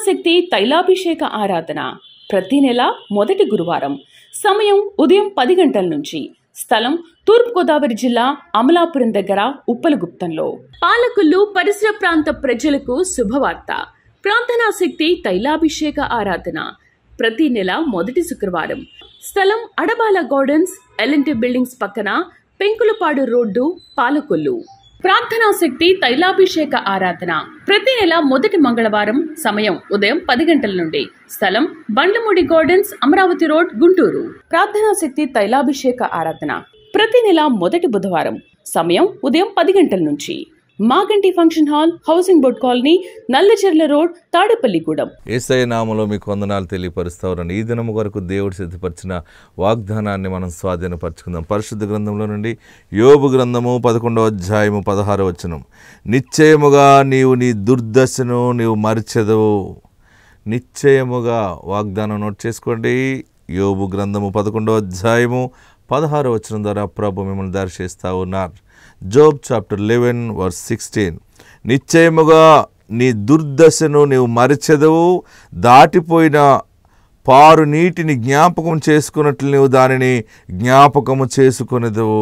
శక్తి తైలాభిషేక ఆరాధన ప్రతి నెల మొదటి గురువారం సమయం ఉదయం పది గంటల నుంచి స్థలం తూర్పుగోదావరి జిల్లా అమలాపురం దగ్గర ఉప్పలగుప్తంలో పాలకులు పరిసర ప్రాంత ప్రజలకు శుభవార్త ప్రార్థనా శక్తి తైలాభిషేక ఆరాధన ప్రతి నెల మొదటి శుక్రవారం స్థలం అడబాల గార్డెన్స్ ఎల్ఎన్టీ బిల్డింగ్స్ పక్కన పెంకులపాడు రోడ్డు పాలకొల్లు ప్రార్థనా శక్తి తైలాభిషేక ఆరాధన ప్రతి నెల మొదటి మంగళవారం సమయం ఉదయం పది గంటల నుండి స్థలం బండ్లమూడి గార్డెన్స్ అమరావతి రోడ్ గుంటూరు ప్రార్థనా శక్తి తైలాభిషేక ఆరాధన ప్రతి నెల మొదటి బుధవారం సమయం ఉదయం పది గంటల నుంచి Maganti function hall housing board colony Nallacherla road Tadepalligudem ఏసఐ నామలో మీకు వందనాలు తెలియపరుస్తా ఉన్నాను ఈ దినం వరకు దేవుడు సిద్ధపరిచిన వాగ్దానాన్ని మనం స్వాధీనపరచుకుందాం పరిశుద్ధ గ్రంథంలో నుండి యోబు గ్రంథము పదకొండవ అధ్యాయము పదహారు వచనం నిశ్చయముగా నీవు నీ దుర్దశను నీవు మరిచెదవు నిశ్చయముగా వాగ్దానం నోట్ చేసుకోండి యోబు గ్రంథము పదకొండవ అధ్యాయము పదహారు వచనం ద్వారా ప్రభు మిమ్మల్ని దర్శిస్తూ ఉన్నారు Job chapter eleven verse sixteen నిశ్చయముగా నీ దుర్దశను నీవు మరిచెదవు దాటిపోయిన పారు నీటిని జ్ఞాపకం చేసుకున్నట్లు నీవు దానిని జ్ఞాపకము చేసుకునేదవు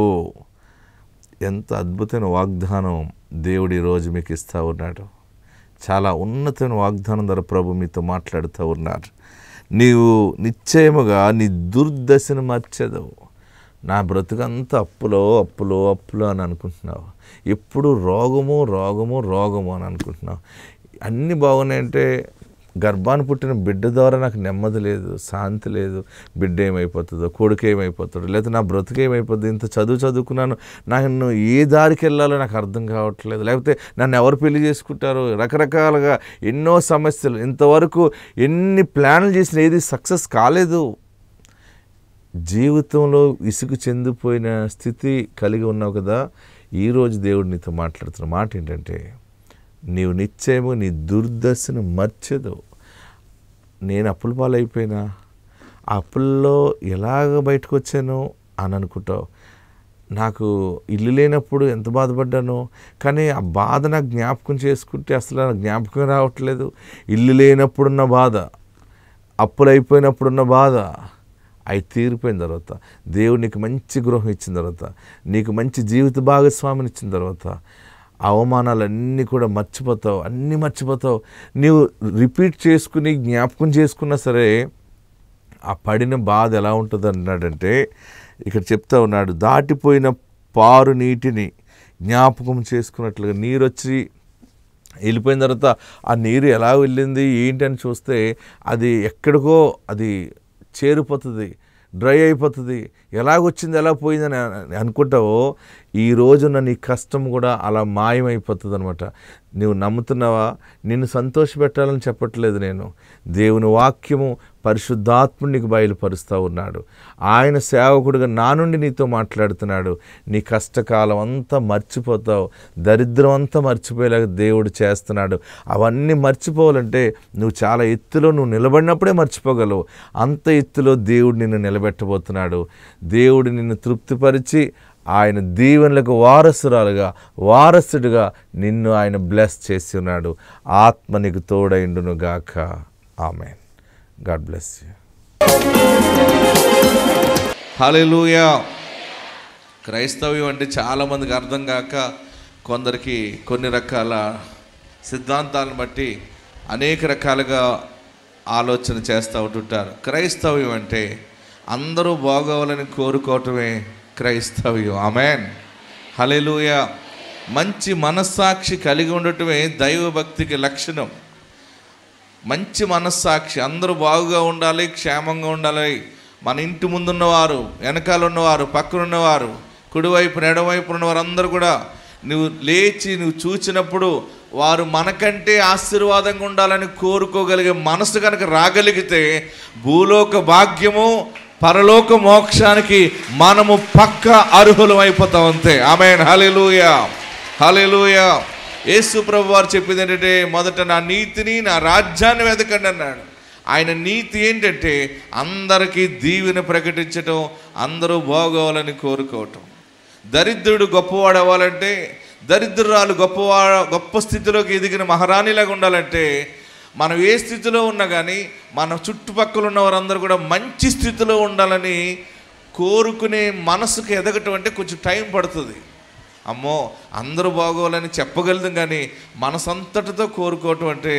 ఎంత అద్భుతమైన వాగ్దానం దేవుడు ఈరోజు మీకు ఇస్తూ ఉన్నాడు చాలా ఉన్నతమైన వాగ్దానం ద్వారా ప్రభు మీతో మాట్లాడుతూ ఉన్నారు నీవు నిశ్చయముగా నీ దుర్దశను మర్చెదవు నా బ్రతుకంతా అప్పులో అప్పులో అప్పులో అని అనుకుంటున్నావు ఎప్పుడు రోగము రోగము రోగము అని అనుకుంటున్నావు అన్నీ బాగున్నాయంటే గర్భాన్ని పుట్టిన బిడ్డ ద్వారా నాకు నెమ్మది లేదు శాంతి లేదు బిడ్డ ఏమైపోతుందో కొడుకు ఏమైపోతాడు లేదా నా బ్రతుకు ఏమైపోతుంది ఇంత చదువు చదువుకున్నాను నన్ను ఏ దారికి వెళ్ళాలో నాకు అర్థం కావట్లేదు లేకపోతే నన్ను ఎవరు పెళ్లి చేసుకుంటారో రకరకాలుగా ఎన్నో సమస్యలు ఇంతవరకు ఎన్ని ప్లాన్లు చేసిన ఏది సక్సెస్ కాలేదు జీవితంలో ఇసుకు చెందిపోయిన స్థితి కలిగి ఉన్నావు కదా ఈరోజు దేవుడు నీతో మాట్లాడుతున్న మాట ఏంటంటే నీవు నిశ్చయము నీ దుర్దశను మర్చదు నేను అప్పుల పాలైపోయినా ఆ అప్పుల్లో ఎలాగ బయటకు వచ్చాను అని అనుకుంటావు నాకు ఇల్లు లేనప్పుడు ఎంత బాధపడ్డానో కానీ ఆ బాధ నాకు జ్ఞాపకం చేసుకుంటే అసలు నాకు జ్ఞాపకం రావట్లేదు ఇల్లు లేనప్పుడున్న బాధ అప్పులు అయిపోయినప్పుడున్న బాధ అవి తీరిపోయిన తర్వాత దేవుడు నీకు మంచి గృహం ఇచ్చిన తర్వాత నీకు మంచి జీవిత భాగస్వామిని ఇచ్చిన తర్వాత అవమానాలన్నీ కూడా మర్చిపోతావు అన్నీ మర్చిపోతావు నీవు రిపీట్ చేసుకుని జ్ఞాపకం చేసుకున్నా సరే ఆ పడిన బాధ ఎలా ఉంటుంది అన్నాడంటే ఇక్కడ చెప్తా ఉన్నాడు దాటిపోయిన పారు నీటిని జ్ఞాపకం చేసుకున్నట్లుగా నీరు వచ్చి వెళ్ళిపోయిన తర్వాత ఆ నీరు ఎలా వెళ్ళింది ఏంటి అని చూస్తే అది ఎక్కడికో అది చేరిపోతుంది డ్రై అయిపోతుంది ఎలాగొచ్చింది ఎలా పోయిందని అనుకుంటావో ఈ రోజున నీ కష్టం కూడా అలా మాయమైపోతుంది అనమాట నువ్వు నమ్ముతున్నావా నిన్ను సంతోషపెట్టాలని చెప్పట్లేదు నేను దేవుని వాక్యము పరిశుద్ధాత్ముడు నీకు బయలుపరుస్తూ ఉన్నాడు ఆయన సేవకుడిగా నా నుండి నీతో మాట్లాడుతున్నాడు నీ కష్టకాలం అంతా మర్చిపోతావు దరిద్రం అంతా మర్చిపోయేలాగా దేవుడు చేస్తున్నాడు అవన్నీ మర్చిపోవాలంటే నువ్వు చాలా ఎత్తులో నువ్వు నిలబడినప్పుడే మర్చిపోగలవు అంత ఎత్తులో దేవుడు నిన్ను నిలబెట్టబోతున్నాడు దేవుడు నిన్ను తృప్తిపరిచి ఆయన దీవెనలకు వారసురాలుగా వారసుడిగా నిన్ను ఆయన బ్లెస్ చేసి ఉన్నాడు ఆత్మ నీకు తోడైండును గాక ఆమె గాడ్ బ్లెస్ యూ హల్లెలూయా క్రైస్తవ్యం అంటే చాలామందికి అర్థం కాక కొందరికి కొన్ని రకాల సిద్ధాంతాలను బట్టి అనేక రకాలుగా ఆలోచన చేస్తూ ఉంటుంటారు క్రైస్తవ్యం అంటే అందరూ బాగోవాలని కోరుకోవటమే క్రైస్తవ్యం ఆమెన్ హలెలూయ మంచి మనస్సాక్షి కలిగి ఉండటమే దైవభక్తికి లక్షణం మంచి మనస్సాక్షి అందరూ బాగుగా ఉండాలి క్షేమంగా ఉండాలి మన ఇంటి ముందున్నవారు వెనకాల ఉన్నవారు పక్కన ఉన్నవారు కుడివైపు ఎడవైపు ఉన్నవారు అందరూ కూడా నువ్వు లేచి నువ్వు చూచినప్పుడు వారు మనకంటే ఆశీర్వాదంగా ఉండాలని కోరుకోగలిగే మనసు కనుక రాగలిగితే భూలోక భాగ్యము పరలోక మోక్షానికి మనము పక్క అర్హులం అయిపోతాం అంతే ఆమె హలెలూయా హలెలూయా యేసు ప్రభు వారు చెప్పింది ఏంటంటే మొదట నా నీతిని నా రాజ్యాన్ని వెతకండి అన్నాడు ఆయన నీతి ఏంటంటే అందరికీ దీవెన ప్రకటించటం అందరూ బాగోవాలని కోరుకోవటం దరిద్రుడు గొప్పవాడు అవ్వాలంటే దరిద్రురాలు గొప్పవా గొప్ప స్థితిలోకి ఎదిగిన మహారాణిలాగా ఉండాలంటే మనం ఏ స్థితిలో ఉన్నా కానీ మన చుట్టుపక్కల ఉన్న వారందరూ కూడా మంచి స్థితిలో ఉండాలని కోరుకునే మనసుకు ఎదగటం అంటే కొంచెం టైం పడుతుంది అమ్మో అందరూ బాగోవాలని చెప్పగలదు కానీ మనసంతటితో కోరుకోవటం అంటే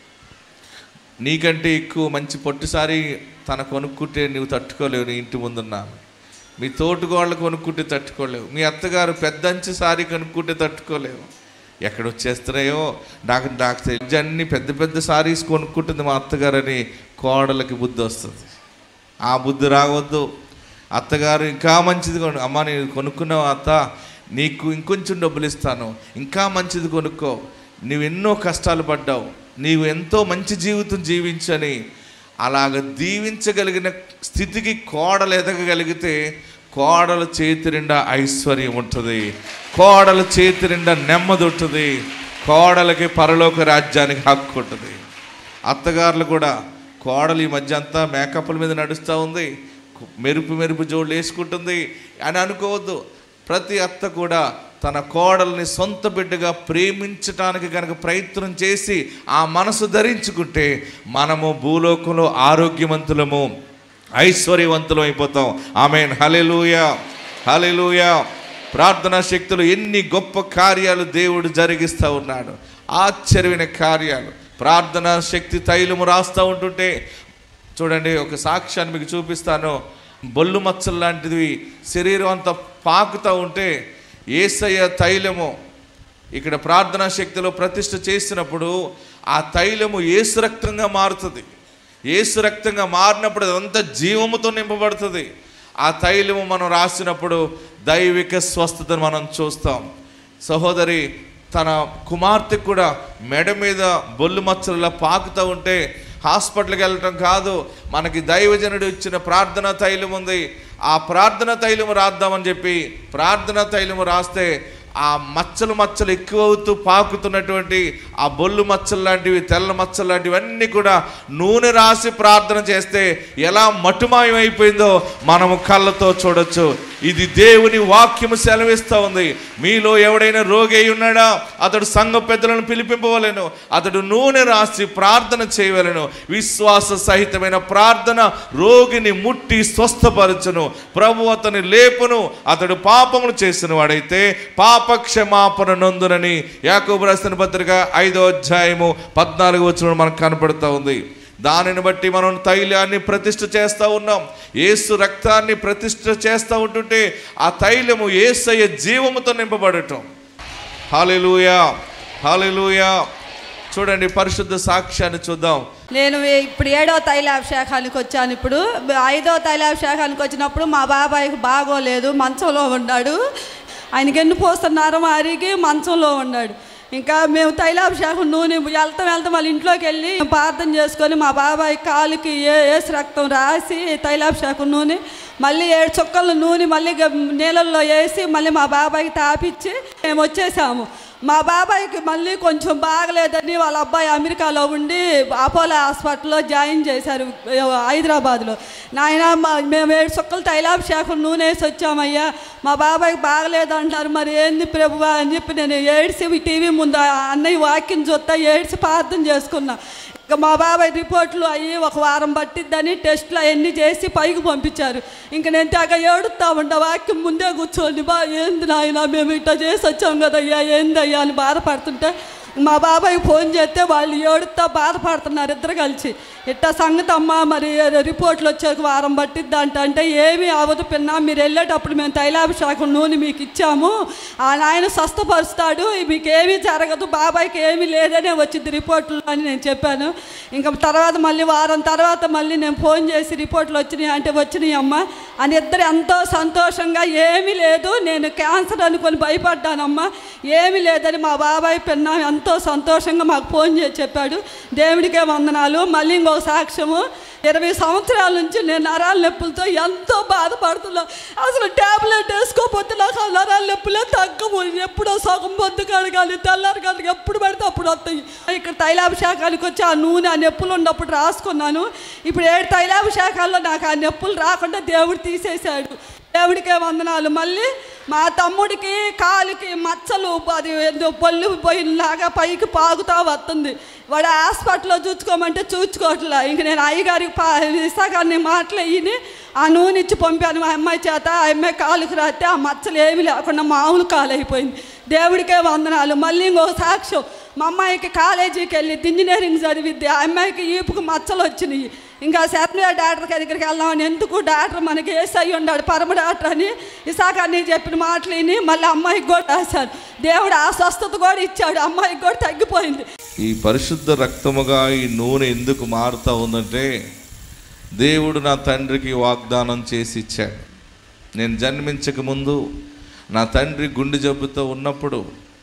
నీకంటే ఎక్కువ మంచి పొట్టిసారి తన కొనుక్కుంటే నువ్వు తట్టుకోలేవు నీ ఇంటి ముందున్నా మీ తోటిగోళ్ళు కొనుక్కుంటే తట్టుకోలేవు మీ అత్తగారు పెద్ద అంచు సారీ కొనుక్కుంటే తట్టుకోలేవు ఎక్కడ వచ్చేస్తున్నాయో నాకు నాకు తెలిసి అన్ని పెద్ద పెద్ద సారీస్ కొనుక్కుంటుంది మా అత్తగారని కోడలకి బుద్ధి వస్తుంది ఆ బుద్ధి రావద్దు అత్తగారు ఇంకా మంచిది కొను అమ్మ నేను కొనుక్కున్నావు అత్త నీకు ఇంకొంచెం డబ్బులు ఇస్తాను ఇంకా మంచిది కొనుక్కో నువ్వు ఎన్నో కష్టాలు పడ్డావు నీవు ఎంతో మంచి జీవితం జీవించని అలాగ దీవించగలిగిన స్థితికి కోడలు ఎదగగలిగితే కోడల చేతి నిండా ఐశ్వర్యం ఉంటుంది కోడల చేతి నిండా నెమ్మది ఉంటుంది కోడలకి పరలోక రాజ్యానికి హక్కు ఉంటుంది అత్తగారులు కూడా కోడలు ఈ మధ్య అంతా మేకప్ల మీద నడుస్తూ ఉంది మెరుపు మెరుపు జోళ్ళు వేసుకుంటుంది అని అనుకోవద్దు ప్రతి అత్త కూడా తన కోడల్ని సొంత బిడ్డగా ప్రేమించటానికి కనుక ప్రయత్నం చేసి ఆ మనసు ధరించుకుంటే మనము భూలోకంలో ఆరోగ్యవంతులము ఐశ్వర్యవంతులం అయిపోతాం ఆమెన్ హలెలూయా హలెలూయా ప్రార్థనా శక్తులు ఎన్ని గొప్ప కార్యాలు దేవుడు జరిగిస్తూ ఉన్నాడు ఆశ్చర్యమైన కార్యాలు ప్రార్థనా శక్తి తైలము రాస్తూ ఉంటుంటే చూడండి ఒక సాక్ష్యాన్ని మీకు చూపిస్తాను బొల్లు మచ్చలు లాంటివి శరీరం అంతా పాకుతూ ఉంటే ఏసయ్య తైలము ఇక్కడ ప్రార్థనా శక్తిలో ప్రతిష్ఠ చేసినప్పుడు ఆ తైలము ఏసు రక్తంగా మారుతుంది ఏసు రక్తంగా మారినప్పుడు అదంతా జీవముతో నింపబడుతుంది ఆ తైలము మనం రాసినప్పుడు దైవిక స్వస్థతను మనం చూస్తాం సహోదరి తన కుమార్తెకు కూడా మెడ మీద బొల్లు మచ్చలలో పాకుతూ ఉంటే హాస్పిటల్కి వెళ్ళటం కాదు మనకి దైవజనుడు ఇచ్చిన ప్రార్థన తైలం ఉంది ఆ ప్రార్థన తైలము రాద్దామని చెప్పి ప్రార్థన తైలము రాస్తే ఆ మచ్చలు మచ్చలు ఎక్కువ అవుతూ పాకుతున్నటువంటి ఆ బొల్లు మచ్చలు లాంటివి తెల్ల మచ్చలు లాంటివి అన్నీ కూడా నూనె రాసి ప్రార్థన చేస్తే ఎలా మటుమాయమైపోయిందో మనము కళ్ళతో చూడొచ్చు ఇది దేవుని వాక్యము సెలవిస్తూ ఉంది మీలో ఎవడైనా రోగి అయి ఉన్నాడా అతడు సంఘ పెద్దలను పిలిపింపవలెను అతడు నూనె రాసి ప్రార్థన చేయవలెను విశ్వాస సహితమైన ప్రార్థన రోగిని ముట్టి స్వస్థపరచును ప్రభు అతని లేపును అతడు పాపములు చేసిన వాడైతే పాప క్షమాపణ నొందునని యాకోబు రాసిన పత్రిక ఐదో అధ్యాయము పద్నాలుగు వచ్చిన మనకు కనపడుతూ ఉంది దానిని బట్టి మనం తైలాన్ని ప్రతిష్ఠ చేస్తూ ఉన్నాం ఏసు రక్తాన్ని ప్రతిష్ఠ చేస్తూ ఉంటుంటే ఆ తైలము ఏసయ్య జీవముతో నింపబడటం హాలెలూయా హాలెలూయా చూడండి పరిశుద్ధ సాక్ష్యాన్ని చూద్దాం నేను ఏ- ఇప్పుడు ఏడో తైలాభిషేకానికి వచ్చాను ఇప్పుడు ఐదో తైలాభిషేకానికి వచ్చినప్పుడు మా బాబాయ్కి బాగోలేదు మంచంలో ఉన్నాడు ఆయనకి ఎన్ని పోస్తున్నారు అరిగి మంచంలో ఉన్నాడు ఇంకా మేము తైలాభిషేకం నూనె వెళ్తాం వెళ్తాం వాళ్ళ ఇంట్లోకి వెళ్ళి ప్రార్థన చేసుకొని మా బాబాయ్ కాలుకి ఏ ఏసు రక్తం రాసి తైలాభిషేకం నూనె మళ్ళీ ఏడు చుక్కల నూనె మళ్ళీ గ- నీళ్ళల్లో వేసి మళ్ళీ మా బాబాయ్కి తాపిచ్చి మేము వచ్చేసాము మా బాబాయ్కి మళ్ళీ కొంచెం బాగలేదని వాళ్ళ అబ్బాయి అమెరికాలో ఉండి అపోలో హాస్పిటల్లో జాయిన్ చేశారు హైదరాబాద్లో నాయన మా- మేము ఏడు సుక్కలు తైలాభిషేకం నూనె వేసి వచ్చామయ్యా మా బాబాయ్కి బాగలేదు అంటారు మరి ఏంది ప్రభువా అని చెప్పి నేను ఏడ్చి టీవీ ముందు ఆ అన్నయ్య వాక్యం చూస్తా ఏడ్చి ప్రార్థన చేసుకున్నా ఇక మా బాబాయ్ రిపోర్ట్లు అయ్యి ఒక వారం పట్టిద్దని టెస్ట్లు అవన్నీ చేసి పైకి పంపించారు ఇంక నేను తెగ ఏడుస్తా ఉంటా వాక్యం ముందే కూర్చోండి బా ఏంది నాయన మేము ఇట్లా చేసి వచ్చాం కదయ్యా ఏందయ్యా అని బాధపడుతుంటే మా బాబాయ్ ఫోన్ చేస్తే వాళ్ళు ఏడుస్తా బాధపడుతున్నారు ఇద్దరు కలిసి ఇట్టా సంగతి అమ్మ మరి రిపోర్ట్లు వచ్చాక వారం పట్టిద్ది అంట అంటే ఏమీ అవ్వదు పిన్నా మీరు వెళ్ళేటప్పుడు మేము తైలాభిషేకం నూనె మీకు ఇచ్చాము ఆ నాయన స్వస్థపరుస్తాడు మీకు ఏమీ జరగదు బాబాయ్కి ఏమీ లేదనే వచ్చింది రిపోర్ట్లు అని నేను చెప్పాను ఇంకా తర్వాత మళ్ళీ వారం తర్వాత మళ్ళీ నేను ఫోన్ చేసి రిపోర్ట్లు వచ్చినాయి అంటే వచ్చినాయి అమ్మ అని ఇద్దరు ఎంతో సంతోషంగా ఏమీ లేదు నేను క్యాన్సర్ అనుకొని భయపడ్డానమ్మా ఏమీ లేదని మా బాబాయ్ పిన్న ఎంతో సంతోషంగా మాకు ఫోన్ చేసి చెప్పాడు దేవుడికే వందనాలు మళ్ళీ ఇంకొక సాక్ష్యము ఇరవై సంవత్సరాల నుంచి నేను నరాల నొప్పులతో ఎంతో బాధపడుతున్నా అసలు ట్యాబ్లెట్ వేసుకోకపోతే నాకు ఆ నరాల నొప్పులే తగ్గవు ఎప్పుడో సగం పొద్దు కడగాలి తెల్లారి కడగాలి ఎప్పుడు పడితే అప్పుడు వస్తాయి ఇక్కడ తైలాభిషేకానికి వచ్చి ఆ నూనె ఆ నొప్పులు ఉన్నప్పుడు రాసుకున్నాను ఇప్పుడు ఏడు తైలాభిషేకాల్లో నాకు ఆ నొప్పులు రాకుండా దేవుడు తీసేశాడు దేవుడికే వందనాలు మళ్ళీ మా తమ్ముడికి కాలుకి మచ్చలు అది ఏదో పళ్ళు పోయినలాగా పైకి పాగుతా వస్తుంది వాడు హాస్పిటల్లో చూసుకోమంటే చూసుకోవట్లే ఇంక నేను అయ్యగారికి పా ఇసాగాన్ని మాటలు ఇని ఆ నూనె ఇచ్చి పంపాను మా అమ్మాయి చేత ఆ అమ్మాయి కాలుకి రాస్తే ఆ మచ్చలు ఏమీ లేకుండా మామూలు కాలు అయిపోయింది దేవుడికే వందనాలు మళ్ళీ ఇంకో సాక్ష్యం మా అమ్మాయికి కాలేజీకి వెళ్ళి ఇంజనీరింగ్ చదివిద్ది ఆ అమ్మాయికి ఈపుకు మచ్చలు వచ్చినాయి ఇంకా సత్యనారాయణ డాక్టర్ గారి దగ్గరికి వెళ్దామని ఎందుకు డాక్టర్ మనకి ఏసై ఉన్నాడు పరమ డాక్టర్ అని ఇసాక అన్నీ చెప్పిన మాటలు విని మళ్ళీ అమ్మాయికి కూడా రాశాను దేవుడు ఆ స్వస్థత కూడా ఇచ్చాడు అమ్మాయికి కూడా తగ్గిపోయింది ఈ పరిశుద్ధ రక్తముగా ఈ నూనె ఎందుకు మారుతా ఉందంటే దేవుడు నా తండ్రికి వాగ్దానం చేసి ఇచ్చాడు నేను జన్మించక ముందు నా తండ్రి గుండె జబ్బుతో ఉన్నప్పుడు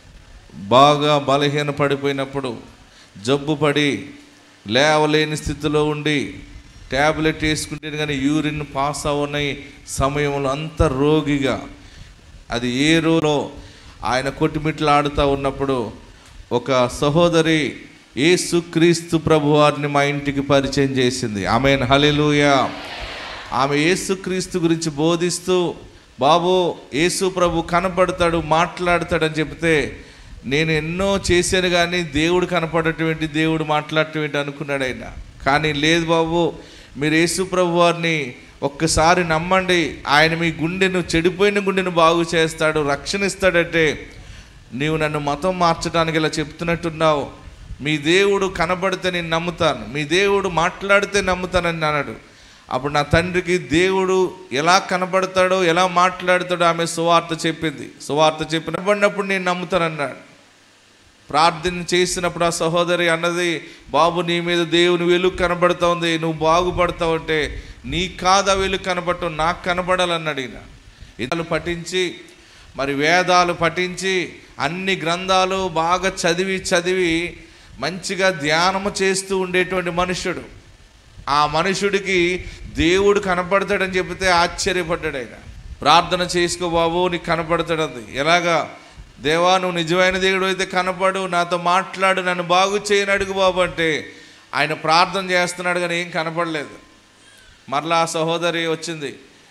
బాగా బలహీన పడిపోయినప్పుడు జబ్బు పడి లేవలేని స్థితిలో ఉండి ట్యాబ్లెట్ వేసుకుంటే కానీ యూరిన్ పాస్ అవ్వని సమయంలో అంత రోగిగా అది ఏ రోజులో ఆయన కొట్టిమిట్లాడుతూ ఉన్నప్పుడు ఒక సహోదరి యేసుక్రీస్తు ప్రభువారిని మా ఇంటికి పరిచయం చేసింది ఆమె హలెలూయా ఆమె యేసుక్రీస్తు గురించి బోధిస్తూ బాబు యేసు ప్రభు కనపడతాడు మాట్లాడతాడని చెప్తే నేను ఎన్నో చేశాను కానీ దేవుడు కనపడటం దేవుడు మాట్లాడటం ఏంటి అనుకున్నాడు ఆయన కానీ లేదు బాబు మీరు యేసు ప్రభు వారిని ఒక్కసారి నమ్మండి ఆయన మీ గుండెను చెడిపోయిన గుండెను బాగు చేస్తాడు రక్షణ ఇస్తాడంటే నీవు నన్ను మతం మార్చడానికి ఇలా చెప్తున్నట్టున్నావు మీ దేవుడు కనబడితే నేను నమ్ముతాను మీ దేవుడు మాట్లాడితే నమ్ముతానని అన్నాడు అప్పుడు నా తండ్రికి దేవుడు ఎలా కనబడతాడో ఎలా మాట్లాడతాడో ఆమె సువార్త చెప్పింది సువార్త చెప్పినప్పుడు నేను నమ్ముతానన్నాడు ప్రార్థన చేసినప్పుడు ఆ సహోదరి అన్నది బాబు నీ మీద దేవుని వెలుగు కనబడుతోంది నువ్వు బాగుపడతావు అంటే నీ కాదా వెలుగు కనబడటం నాకు కనబడాలన్నాడు ఈయన ఇతలు పఠించి మరి వేదాలు పఠించి అన్ని గ్రంథాలు బాగా చదివి చదివి మంచిగా ధ్యానము చేస్తూ ఉండేటువంటి మనుషుడు ఆ మనుషుడికి దేవుడు కనపడతాడని చెబితే ఆశ్చర్యపడ్డాడు ఆయన ప్రార్థన చేసుకో బాబు నీకు కనపడతాడంది ఎలాగా దేవా నువ్వు నిజమైన దేవుడు అయితే కనపడు నాతో మాట్లాడు నన్ను బాగు చేయని అడుగు బాబు అంటే ఆయన ప్రార్థన చేస్తున్నాడు కానీ ఏం కనపడలేదు మరలా ఆ సహోదరి వచ్చింది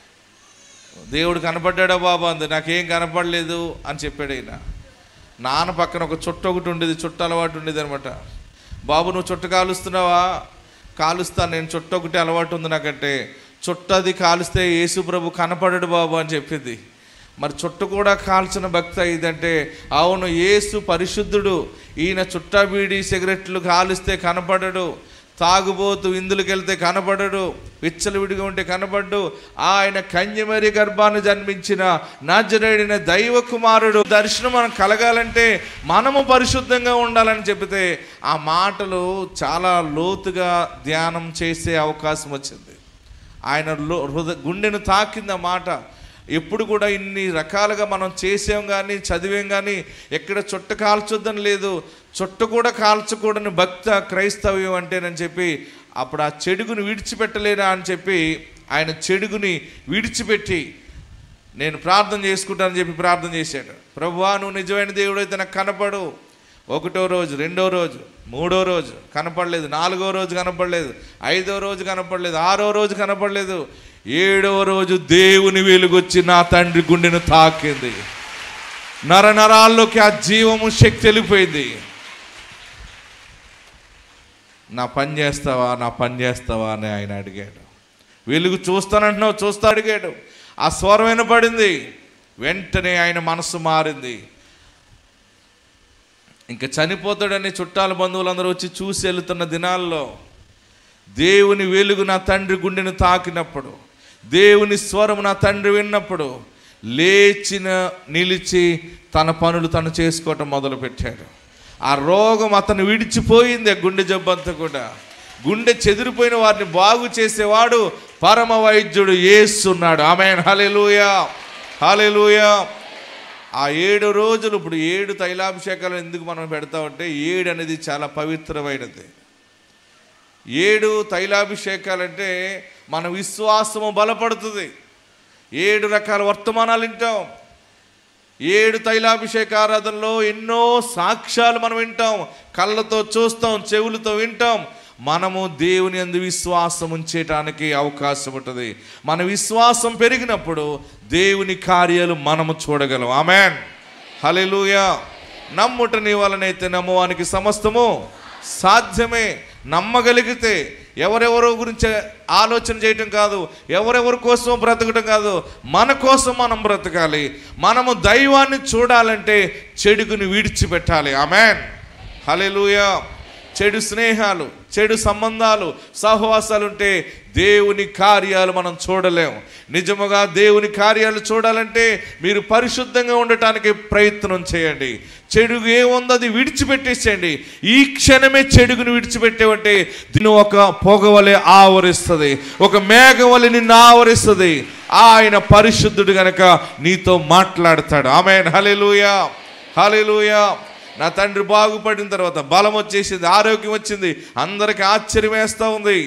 దేవుడు కనపడ్డాడా బాబు అంది నాకేం కనపడలేదు అని చెప్పాడు ఆయన నాన్న పక్కన ఒక చుట్ట ఒకటి ఉండేది చుట్ట అలవాటు ఉండేది అనమాట బాబు నువ్వు చుట్ట కాలుస్తున్నావా కాలుస్తాను నేను చుట్ట ఒకటి అలవాటు ఉంది నాకంటే చుట్టది కాలుస్తే యేసు ప్రభు కనపడడు బాబు అని చెప్పింది మరి చుట్ట కూడా కాల్చిన భక్త ఇదంటే అవును యేసు పరిశుద్ధుడు ఈయన చుట్టా బీడి సిగరెట్లు కాలుస్తే కనపడడు తాగుబోతు ఇందులోకి వెళ్తే కనపడడు విచ్చలవిడిగా ఉంటే కనపడ్డు ఆయన కన్యమరి గర్భాన్ని జన్మించిన నాజరేడిన దైవ కుమారుడు దర్శనం మనం కలగాలంటే మనము పరిశుద్ధంగా ఉండాలని చెబితే ఆ మాటలు చాలా లోతుగా ధ్యానం చేసే అవకాశం వచ్చింది ఆయన లో హృదయ గుండెను తాకింది ఆ మాట ఎప్పుడు కూడా ఇన్ని రకాలుగా మనం చేసాం కానీ చదివాం కానీ ఎక్కడ చుట్ట కాల్చొద్దని లేదు చుట్ట కూడా కాల్చకూడని భక్త క్రైస్తవ్యం అంటేనని చెప్పి అప్పుడు ఆ చెడుగుని విడిచిపెట్టలేరా అని చెప్పి ఆయన చెడుగుని విడిచిపెట్టి నేను ప్రార్థన చేసుకుంటానని చెప్పి ప్రార్థన చేశాడు ప్రభువా నువ్వు నిజమైన దేవుడు అయితే నాకు కనపడు ఒకటో రోజు రెండో రోజు మూడో రోజు కనపడలేదు నాలుగో రోజు కనపడలేదు ఐదో రోజు కనపడలేదు ఆరో రోజు కనపడలేదు ఏడవ రోజు దేవుని వెలుగొచ్చి నా తండ్రి గుండెను తాకింది నర నరాల్లోకి ఆ జీవము శక్తి వెళ్ళిపోయింది నా పని చేస్తావా నా పని చేస్తావా అని ఆయన అడిగాడు వెలుగు చూస్తానంటున్నావు చూస్తా అడిగాడు ఆ స్వరం వినపడింది వెంటనే ఆయన మనసు మారింది ఇంకా చనిపోతాడని చుట్టాల బంధువులందరూ వచ్చి చూసి వెళ్తున్న దినాల్లో దేవుని వెలుగు నా తండ్రి గుండెను తాకినప్పుడు దేవుని స్వరం నా తండ్రి విన్నప్పుడు లేచిన నిలిచి తన పనులు తను చేసుకోవటం మొదలుపెట్టాడు ఆ రోగం అతను విడిచిపోయింది ఆ గుండె జబ్బంతా కూడా గుండె చెదిరిపోయిన వారిని బాగు చేసేవాడు పరమ వైద్యుడు ఏస్తున్నాడు ఆమె హలెలుయా హలెలుయా ఆ ఏడు రోజులు ఇప్పుడు ఏడు తైలాభిషేకాలు ఎందుకు మనం పెడతామంటే ఏడు అనేది చాలా పవిత్రమైనది ఏడు తైలాభిషేకాలంటే మన విశ్వాసము బలపడుతుంది ఏడు రకాల వర్తమానాలు వింటాం ఏడు తైలాభిషేక ఆరాధనలో ఎన్నో సాక్ష్యాలు మనం వింటాం కళ్ళతో చూస్తాం చెవులతో వింటాం మనము దేవుని అందు విశ్వాసం ఉంచేటానికి అవకాశం ఉంటుంది మన విశ్వాసం పెరిగినప్పుడు దేవుని కార్యాలు మనము చూడగలం ఆమెన్ హల్లెలూయా నమ్ముట నీ వలనైతే నమ్మువానికి సమస్తము సాధ్యమే నమ్మగలిగితే ఎవరెవరో గురించి ఆలోచన చేయటం కాదు ఎవరెవరి కోసం బ్రతకటం కాదు మన కోసం మనం బ్రతకాలి మనము దైవాన్ని చూడాలంటే చెడుకుని విడిచిపెట్టాలి ఆమెన్ హల్లెలూయా చెడు స్నేహాలు చెడు సంబంధాలు సహవాసాలు ఉంటే దేవుని కార్యాలు మనం చూడలేము నిజముగా దేవుని కార్యాలు చూడాలంటే మీరు పరిశుద్ధంగా ఉండటానికి ప్రయత్నం చేయండి చెడు ఏముందో అది విడిచిపెట్టేసేయండి ఈ క్షణమే చెడుగుని విడిచిపెట్టేవంటే దీన్ని ఒక పొగవలే ఆవరిస్తుంది ఒక మేఘవలె నిన్ను ఆవరిస్తుంది ఆయన పరిశుద్ధుడు గనక నీతో మాట్లాడతాడు ఆమె హలెలుయా హలెలుయా నా తండ్రి బాగుపడిన తర్వాత బలం వచ్చేసింది ఆరోగ్యం వచ్చింది అందరికి ఆశ్చర్యం వేస్తూ ఉంది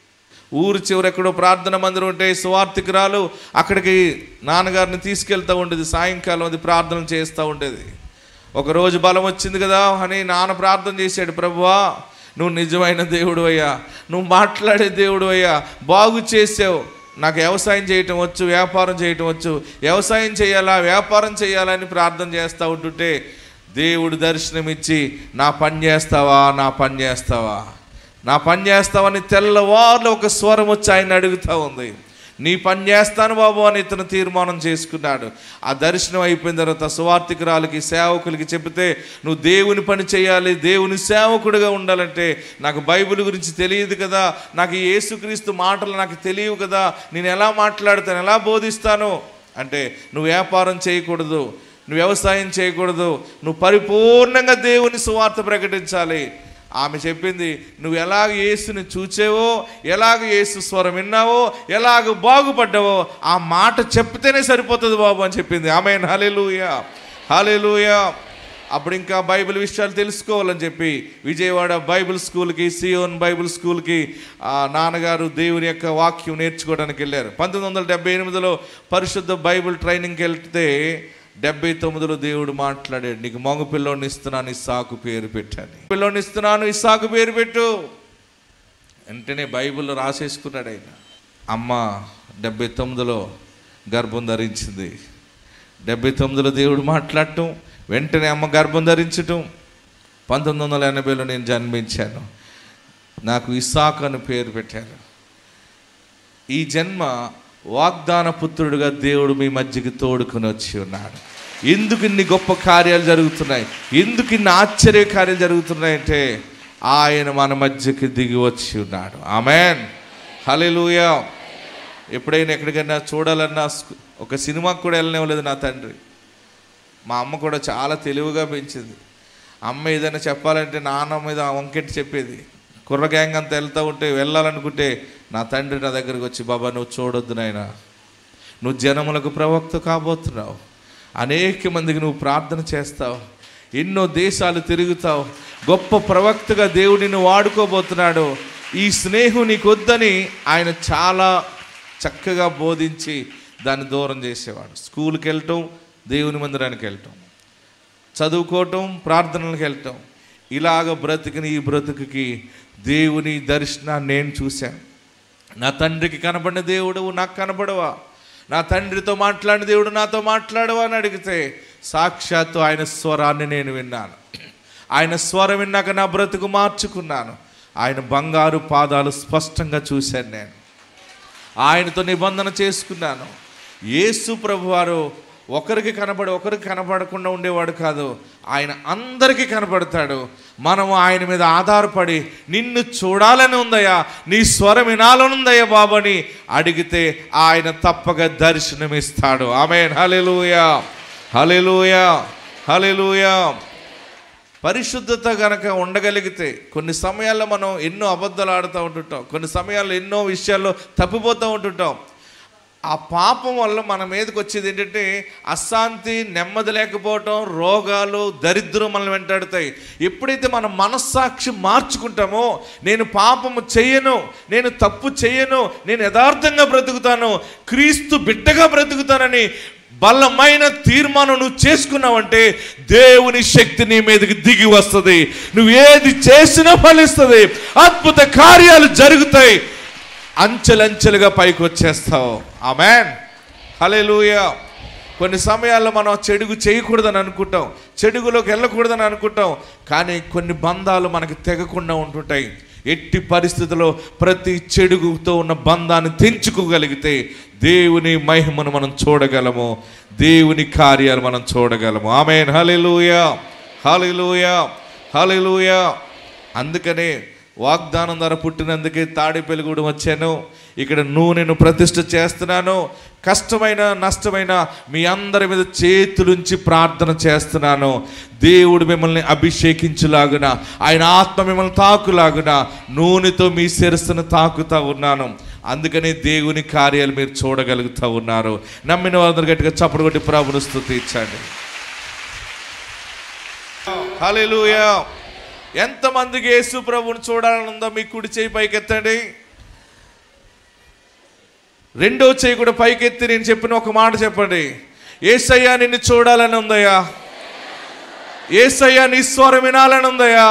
ఊరు చివర ఎక్కడో ప్రార్థన మందిరం ఉంటే సువార్థికురాలు అక్కడికి నాన్నగారిని తీసుకెళ్తూ ఉండేది సాయంకాలం అది ప్రార్థన చేస్తూ ఉండేది ఒకరోజు బలం వచ్చింది కదా అని నాన్న ప్రార్థన చేశాడు ప్రభువా నువ్వు నిజమైన దేవుడు అయ్యా నువ్వు మాట్లాడే దేవుడు అయ్యా బాగు చేసావు నాకు వ్యవసాయం చేయటం వచ్చు వ్యాపారం చేయటం వచ్చు వ్యవసాయం చేయాలా వ్యాపారం చేయాలా అని ప్రార్థన చేస్తూ ఉంటుంటే దేవుడు దర్శనమిచ్చి నా పని చేస్తావా నా పని చేస్తావా నా పని చేస్తావని తెల్లవారులు ఒక స్వరం వచ్చి ఆయన అడుగుతూ ఉంది నీ పని చేస్తాను బాబు అని ఇతను తీర్మానం చేసుకున్నాడు ఆ దర్శనం అయిపోయిన తర్వాత సువార్థికురాలకి సేవకులకి చెబితే నువ్వు దేవుని పని చేయాలి దేవుని సేవకుడిగా ఉండాలంటే నాకు బైబిల్ గురించి తెలియదు కదా నాకు ఈ యేసుక్రీస్తు మాటలు నాకు తెలియవు కదా నేను ఎలా మాట్లాడతాను ఎలా బోధిస్తాను అంటే నువ్వు వ్యాపారం చేయకూడదు నువ్వు వ్యవసాయం చేయకూడదు నువ్వు పరిపూర్ణంగా దేవుని సువార్త ప్రకటించాలి ఆమె చెప్పింది నువ్వు ఎలాగ యేసుని చూచేవో ఎలాగ యేసు స్వరం విన్నావో ఎలాగ బాగుపడ్డావో ఆ మాట చెప్తేనే సరిపోతుంది బాబు అని చెప్పింది ఆమె హలెలుయా హలెలుయా అప్పుడు ఇంకా బైబిల్ విషయాలు తెలుసుకోవాలని చెప్పి విజయవాడ బైబిల్ స్కూల్కి సియోన్ బైబిల్ స్కూల్కి ఆ నాన్నగారు దేవుని యొక్క వాక్యం నేర్చుకోవడానికి వెళ్ళారు పంతొమ్మిది వందల డెబ్బై ఎనిమిదిలో పరిశుద్ధ బైబిల్ ట్రైనింగ్కి వెళ్తే డెబ్బై తొమ్మిదిలో దేవుడు మాట్లాడాడు నీకు మగ పిల్లోని ఇస్తున్నాను ఇస్సాకు పేరు పెట్టాను పిల్లోని ఇస్తున్నాను ఇస్సాకు పేరు పెట్టు వెంటనే బైబిల్లో రాసేసుకున్నాడు ఆయన అమ్మ డెబ్బై తొమ్మిదిలో గర్భం ధరించింది డెబ్బై తొమ్మిదిలో దేవుడు మాట్లాడటం వెంటనే అమ్మ గర్భం ధరించటం పంతొమ్మిది వందల ఎనభైలో నేను జన్మించాను నాకు ఇస్సాకు అని పేరు పెట్టారు ఈ జన్మ వాగ్దాన పుత్రుడుగా దేవుడు మీ మధ్యకి తోడుకొని వచ్చి ఉన్నాడు ఎందుకు ఇన్ని గొప్ప కార్యాలు జరుగుతున్నాయి ఎందుకు ఇన్ని ఆశ్చర్య కార్యాలు జరుగుతున్నాయంటే ఆయన మన మధ్యకి దిగి వచ్చి ఉన్నాడు ఆమెన్ హల్లెలూయా ఎప్పుడైనా ఎక్కడికైనా చూడాలన్నా స్కు- ఒక సినిమాకి కూడా వెళ్ళనివ్వలేదు నా తండ్రి మా అమ్మ కూడా చాలా తెలివిగా పెంచింది అమ్మ ఏదైనా చెప్పాలంటే నాన్న మీద వంకెట్టి చెప్పేది కుర్ర గ్యాంగ్ అంతా వెళ్తూ ఉంటే వెళ్ళాలనుకుంటే నా తండ్రి నా దగ్గరికి వచ్చి బాబా నువ్వు చూడొద్దు నాయనా నువ్వు జనములకు ప్రవక్త కాబోతున్నావు అనేక మందికి నువ్వు ప్రార్థన చేస్తావు ఎన్నో దేశాలు తిరుగుతావు గొప్ప ప్రవక్తగా దేవుడు నిన్ను వాడుకోబోతున్నాడు ఈ స్నేహం నీకు వద్దని ఆయన చాలా చక్కగా బోధించి దాన్ని దూరం చేసేవాడు స్కూల్కి వెళ్ళటం దేవుని మందిరానికి వెళ్ళటం చదువుకోవటం ప్రార్థనలకు వెళ్ళటం ఇలాగ బ్రతికిన ఈ బ్రతుకుకి దేవుని దర్శనాన్ని నేను చూశాను నా తండ్రికి కనబడిన దేవుడు నాకు కనబడవా నా తండ్రితో మాట్లాడిన దేవుడు నాతో మాట్లాడవా అని అడిగితే సాక్షాత్తు ఆయన స్వరాన్ని నేను విన్నాను ఆయన స్వరం విన్నాక నా బ్రతుకు మార్చుకున్నాను ఆయన బంగారు పాదాలు స్పష్టంగా చూశాను నేను ఆయనతో నిబంధన చేసుకున్నాను యేసు ప్రభువారు ఒకరికి కనబడి ఒకరికి కనబడకుండా ఉండేవాడు కాదు ఆయన అందరికీ కనబడతాడు మనము ఆయన మీద ఆధారపడి నిన్ను చూడాలని ఉందయ్యా నీ స్వరం వినాలనుందయ్యా బాబు అని అడిగితే ఆయన తప్పక దర్శనమిస్తాడు ఆమె హలెలుయా హలెలుయా హలెలుయా పరిశుద్ధత గనక ఉండగలిగితే కొన్ని సమయాల్లో మనం ఎన్నో అబద్ధాలు ఆడుతూ ఉంటుంటాం కొన్ని సమయాల్లో ఎన్నో విషయాల్లో తప్పిపోతూ ఉంటుంటాం ఆ పాపం వల్ల మన మీదకి వచ్చేది ఏంటంటే అశాంతి నెమ్మది లేకపోవటం రోగాలు దరిద్రం మనల్ని వెంటాడుతాయి ఎప్పుడైతే మన మనస్సాక్షి మార్చుకుంటామో నేను పాపము చెయ్యను నేను తప్పు చెయ్యను నేను యథార్థంగా బ్రతుకుతాను క్రీస్తు బిడ్డగా బ్రతుకుతానని బలమైన తీర్మానం నువ్వు చేసుకున్నావంటే దేవుని శక్తి నీ మీదకి దిగి వస్తుంది నువ్వు ఏది చేసినా ఫలిస్తుంది అద్భుత కార్యాలు జరుగుతాయి అంచెలంచెలుగా పైకి వచ్చేస్తావు ఆమెన్ హల్లెలూయా కొన్ని సమయాల్లో మనం చెడుగు చేయకూడదని అనుకుంటాం చెడుగులోకి వెళ్ళకూడదని అనుకుంటాం కానీ కొన్ని బంధాలు మనకి తెగకుండా ఉంటుంటాయి ఎట్టి పరిస్థితుల్లో ప్రతి చెడుగుతో ఉన్న బంధాన్ని తెంచుకోగలిగితే దేవుని మహిమను మనం చూడగలము దేవుని కార్యాలు మనం చూడగలము ఆమెన్ హల్లెలూయా హల్లెలూయా హల్లెలూయా అందుకనే వాగ్దానం ద్వారా పుట్టినందుకే తాడేపల్లిగూడెం వచ్చాను ఇక్కడ నూనెను ప్రతిష్ఠ చేస్తున్నాను కష్టమైన నష్టమైన మీ అందరి మీద చేతులుంచి ప్రార్థన చేస్తున్నాను దేవుడు మిమ్మల్ని అభిషేకించులాగున ఆయన ఆత్మ మిమ్మల్ని తాకులాగున నూనెతో మీ శిరస్సును తాకుతా ఉన్నాను అందుకని దేవుని కార్యాలు మీరు చూడగలుగుతూ ఉన్నారు నమ్మిన వారందరూ గట్టిగా చప్పుడు కొట్టి ప్రభును స్తుతించండి హల్లెలూయా ఎంతమందికి యేసు ప్రభువుని చూడాలని ఉందో మీ కుడి చేయి పైకెత్తండి రెండో చేయి కూడా పైకెత్తి నేను చెప్పిన ఒక మాట చెప్పండి ఏసయ్యా నిన్ను చూడాలని ఉందయ్యా ఏసయ్యా నీ స్వరం వినాలని ఉందయ్యా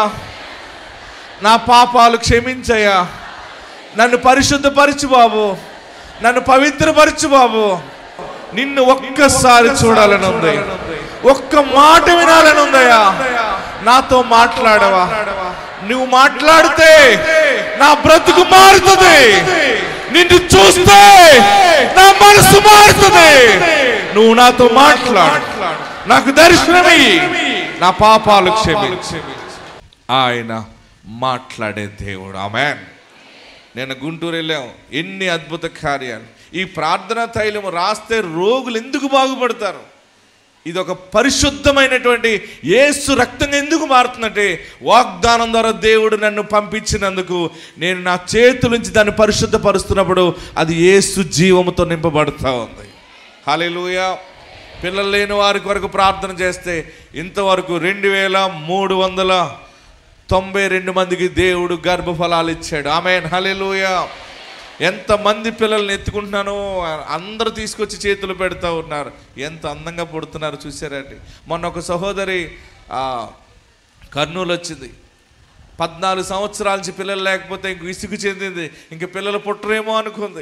నా పాపాలు క్షమించయ్యా నన్ను పరిశుద్ధపరచు బాబు నన్ను పవిత్రపరచు బాబు నిన్ను ఒక్కసారి చూడాలని ఉంది ఒక్క మాట వినాలని ఉందయ్యా నాతో మాట్లాడవా నువ్వు మాట్లాడితే నా బ్రతుకు మారుతుంది నిన్ను చూస్తే నా మనసు మారుతుంది నువ్వు నాతో మాట్లాడు నాకు దర్శనమయ్యి నా పాపాలు క్షమించు ఆయన మాట్లాడే దేవుడు ఆమెన్ నేను గుంటూరు వెళ్ళాం ఎన్ని అద్భుత కార్యాలు ఈ ప్రార్థనా తైలం రాస్తే రోగులు ఎందుకు బాగుపడతారు ఇది ఒక పరిశుద్ధమైనటువంటి యేసు రక్తం ఎందుకు మారుతుందంటే వాగ్దానం ద్వారా దేవుడు నన్ను పంపించినందుకు నేను నా చేతుల నుంచి దాన్ని పరిశుద్ధపరుస్తున్నప్పుడు అది యేసు జీవముతో నింపబడుతూ ఉంది హాలేలుయా పిల్లలు లేని వారికి వరకు ప్రార్థన చేస్తే ఇంతవరకు రెండు వేల మూడు వందల తొంభై రెండు మందికి దేవుడు గర్భఫలాలు ఇచ్చాడు ఆమె హలెలుయా ఎంతమంది పిల్లల్ని ఎత్తుకుంటున్నానో అందరూ తీసుకొచ్చి చేతులు పెడతా ఉన్నారు ఎంత అందంగా పుడుతున్నారు చూసారండి మొన్న ఒక సహోదరి ఆ, కర్నూలు వచ్చింది పద్నాలుగు సంవత్సరాల నుంచి పిల్లలు లేకపోతే ఇంక విసుగు చెందింది ఇంక పిల్లలు పుట్టరేమో అనుకుంది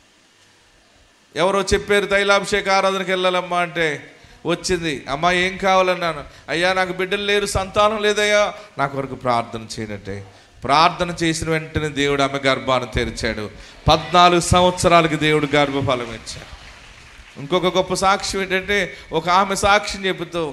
ఎవరో చెప్పారు తైలాభిషేక ఆరాధనకి వెళ్ళాలమ్మా అంటే వచ్చింది అమ్మా ఏం కావాలన్నాను అయ్యా నాకు బిడ్డలు లేరు సంతానం లేదయ్యా నాకు వరకు ప్రార్థన చేయనంటే ప్రార్థన చేసిన వెంటనే దేవుడు ఆమె గర్భాన్ని తెరిచాడు పద్నాలుగు సంవత్సరాలకి దేవుడు గర్భఫలం ఇచ్చాడు ఇంకొక గొప్ప సాక్ష్యం ఏంటంటే ఒక ఆమె సాక్ష్యం చెబుతూ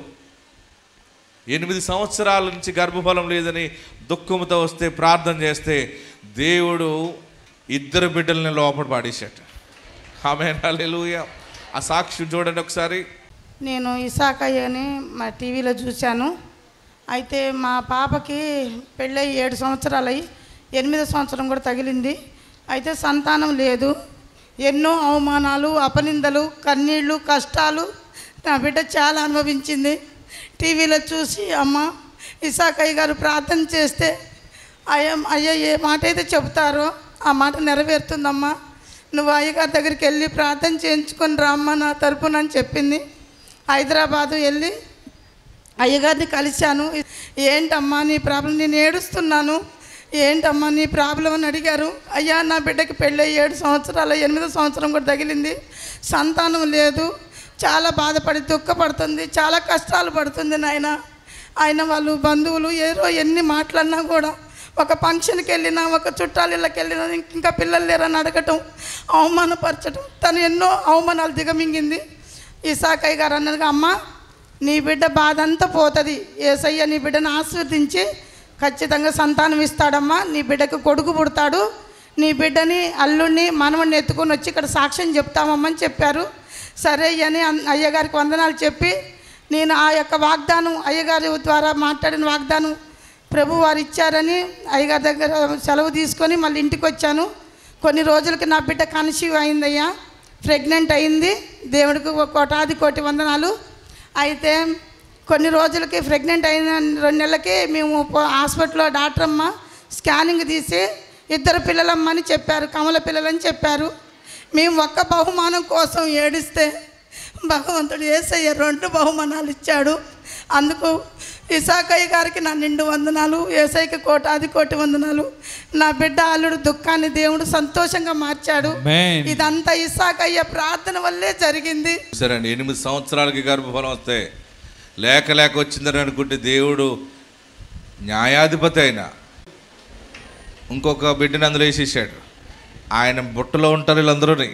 ఎనిమిది సంవత్సరాల నుంచి గర్భఫలం లేదని దుఃఖంతో వస్తే ప్రార్థన చేస్తే దేవుడు ఇద్దరు బిడ్డల్ని లోపల పాడేశాడు ఆమె హల్లెలూయా ఆ సాక్ష్యం చూడండి ఒకసారి నేను ఇసాకయ్యని మా టీవీలో చూశాను అయితే మా పాపకి పెళ్ళై ఏడు సంవత్సరాలై ఎనిమిదో సంవత్సరం కూడా తగిలింది అయితే సంతానం లేదు ఎన్నో అవమానాలు అపనిందలు కన్నీళ్ళు కష్టాలు నా బిడ్డ చాలా అనుభవించింది టీవీలో చూసి అమ్మ ఇసాకయ్య గారు ప్రార్థన చేస్తే అయ్య అయ్య ఏ మాట అయితే చెబుతారో ఆ మాట నెరవేరుతుందమ్మా నువ్వు అయ్యగారి దగ్గరికి వెళ్ళి ప్రార్థన చేయించుకొని రామ్మా నా తరపున అని చెప్పింది హైదరాబాదు వెళ్ళి అయ్యగారిని కలిశాను ఏంటమ్మా నీ ప్రాబ్లం నేను ఏడుస్తున్నాను ఏంటమ్మా నీ ప్రాబ్లం అని అడిగారు అయ్యా నా బిడ్డకి పెళ్ళి ఏడు సంవత్సరాలు ఎనిమిదో సంవత్సరం కూడా తగిలింది సంతానం లేదు చాలా బాధపడి దుఃఖపడుతుంది చాలా కష్టాలు పడుతుంది నాయన ఆయన వాళ్ళు బంధువులు ఏదో ఎన్ని మాట్లాడినా కూడా ఒక ఫంక్షన్కి వెళ్ళినా ఒక చుట్టాల ఇళ్ళకి వెళ్ళినా ఇంకా పిల్లలు లేరని అడగటం అవమానపరచడం తను ఎన్నో అవమానాలు దిగమింగింది ఈ సాకయ్య గారు అన్నదిగా అమ్మ నీ బిడ్డ బాధ అంతా పోతుంది ఏసయ్య నీ బిడ్డను ఆశీర్వదించి ఖచ్చితంగా సంతానం ఇస్తాడమ్మా నీ బిడ్డకు కొడుకు పుడతాడు నీ బిడ్డని అల్లుడిని మనవడిని ఎత్తుకొని వచ్చి ఇక్కడ సాక్ష్యం చెప్తామమ్మని చెప్పారు సరే అని అన్- అయ్యగారికి వందనాలు చెప్పి నేను ఆ యొక్క వాగ్దానం అయ్యగారి ద్వారా మాట్లాడిన వాగ్దానం ప్రభు వారు ఇచ్చారని అయ్యగారి దగ్గర సెలవు తీసుకొని మళ్ళీ ఇంటికి వచ్చాను కొన్ని రోజులకి నా బిడ్డ కన్సీవ్ అయిందయ్యా ప్రెగ్నెంట్ అయింది దేవుడికి ఒక కోటాది కోటి వందనాలు అయితే కొన్ని రోజులకి ప్రెగ్నెంట్ అయిన రెండు నెలలకి మేము పో- హాస్పిటల్లో డాక్టర్ అమ్మ స్కానింగ్ తీసి ఇద్దరు పిల్లలమ్మని చెప్పారు కమల పిల్లలని చెప్పారు మేము ఒక్క బహుమానం కోసం ఏడిస్తే భగవంతుడు ఏసయ్య రెండు బహుమానాలు ఇచ్చాడు అందుకు ఇసాకయ్య గారికి నా నిండు వందనాలు ఏసైకి కోటాది కోటి వందనాలు నా బిడ్డ అల్లుడు దుఃఖాన్ని దేవుడు సంతోషంగా మార్చాడు Amen. ఇదంతా ఇసాకయ్య ప్రార్థన వల్లే జరిగింది సరే అండి ఎనిమిది సంవత్సరాలకి గర్భఫలం వస్తే లేక లేక వచ్చిందని అనుకుంటే దేవుడు న్యాయాధిపతి అయినా ఇంకొక బిడ్డని అందులో వేసేసాడు ఆయన బుట్టలో ఉంటారు వీళ్ళందరూని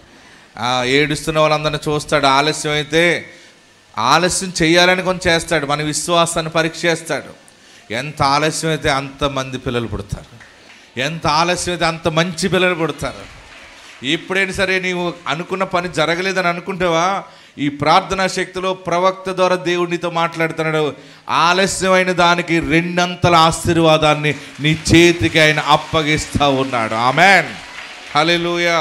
ఆ ఏడుస్తున్న వాళ్ళందరినీ చూస్తాడు ఆలస్యం అయితే ఆలస్యం చేయాలని కొంచెం చేస్తాడు మన విశ్వాసాన్ని పరీక్ష చేస్తాడు ఎంత ఆలస్యం అయితే అంత మంది పిల్లలు పుడతారు ఎంత ఆలస్యం అయితే అంత మంచి పిల్లలు పుడతారు ఎప్పుడైనా సరే నీవు అనుకున్న పని జరగలేదని అనుకుంటావా ఈ ప్రార్థనా శక్తిలో ప్రవక్త ద్వారా దేవుడినితో మాట్లాడుతున్నాడు ఆలస్యమైన దానికి రెండంతల ఆశీర్వాదాన్ని నీ చేతికి ఆయన అప్పగిస్తా ఉన్నాడు ఆమెన్ హల్లెలూయా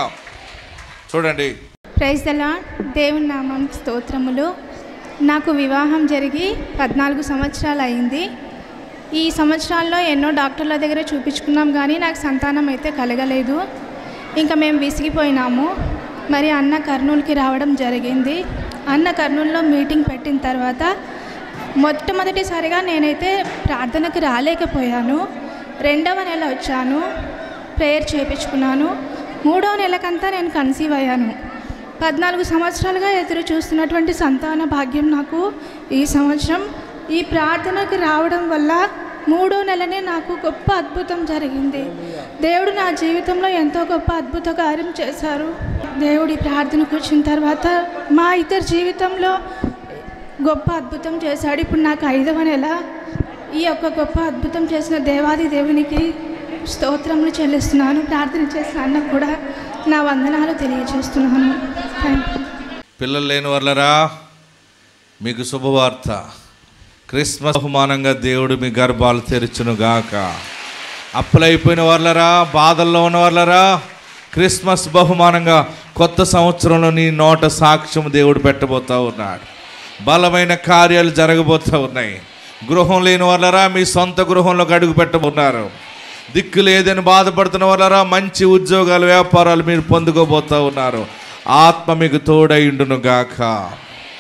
చూడండి ప్రైజ్ ద లార్డ్ దేవుని నామం స్తోత్రములు నాకు వివాహం జరిగి పద్నాలుగు సంవత్సరాలు అయింది ఈ సంవత్సరాల్లో ఎన్నో డాక్టర్ల దగ్గర చూపించుకున్నాం కానీ నాకు సంతానం అయితే కలగలేదు ఇంకా మేము విసిగిపోయినాము మరి అన్న కర్నూలుకి రావడం జరిగింది అన్న కర్నూలులో మీటింగ్ పెట్టిన తర్వాత మొట్టమొదటిసారిగా నేనైతే ప్రార్థనకు రాలేకపోయాను రెండవ నెల వచ్చాను ప్రేయర్ చేయించుకున్నాను మూడవ నెలకంతా నేను కన్సీవ్ అయ్యాను పద్నాలుగు సంవత్సరాలుగా ఎదురు చూస్తున్నటువంటి సంతాన భాగ్యం నాకు ఈ సంవత్సరం ఈ ప్రార్థనకు రావడం వల్ల మూడో నెలనే నాకు గొప్ప అద్భుతం జరిగింది దేవుడు నా జీవితంలో ఎంతో గొప్ప అద్భుత కార్యం చేశారు దేవుడి ప్రార్థనకు వచ్చిన తర్వాత మా ఇద్దరి జీవితంలో గొప్ప అద్భుతం చేశాడు ఇప్పుడు నాకు ఐదవ నెల ఈ యొక్క గొప్ప అద్భుతం చేసిన దేవాది దేవునికి స్తోత్రములు చెల్లిస్తున్నాను ప్రార్థన చేసిన అన్నకు కూడా నా వందనాలు తెలియజేస్తున్నాను థ్యాంక్ యూ పిల్లలు లేని వాళ్ళరా మీకు శుభవార్త క్రిస్మస్ బహుమానంగా దేవుడు మీ గర్భాలు తెరచును గాక అప్పులైపోయిన వాళ్ళరా బాధల్లో ఉన్న వాళ్ళరా క్రిస్మస్ బహుమానంగా కొత్త సంవత్సరంలో నీ నోట సాక్ష్యం దేవుడు పెట్టబోతా ఉన్నాడు బలమైన కార్యాలు జరగబోతూ ఉన్నాయి గృహం లేని వాళ్ళరా మీ సొంత గృహంలో అడుగు పెట్టబోతున్నారు దిక్కు లేదని బాధపడుతున్న వాళ్ళరా మంచి ఉద్యోగాలు వ్యాపారాలు మీరు పొందుకోబోతూ ఉన్నారు ఆత్మ మీకు తోడైండును గాక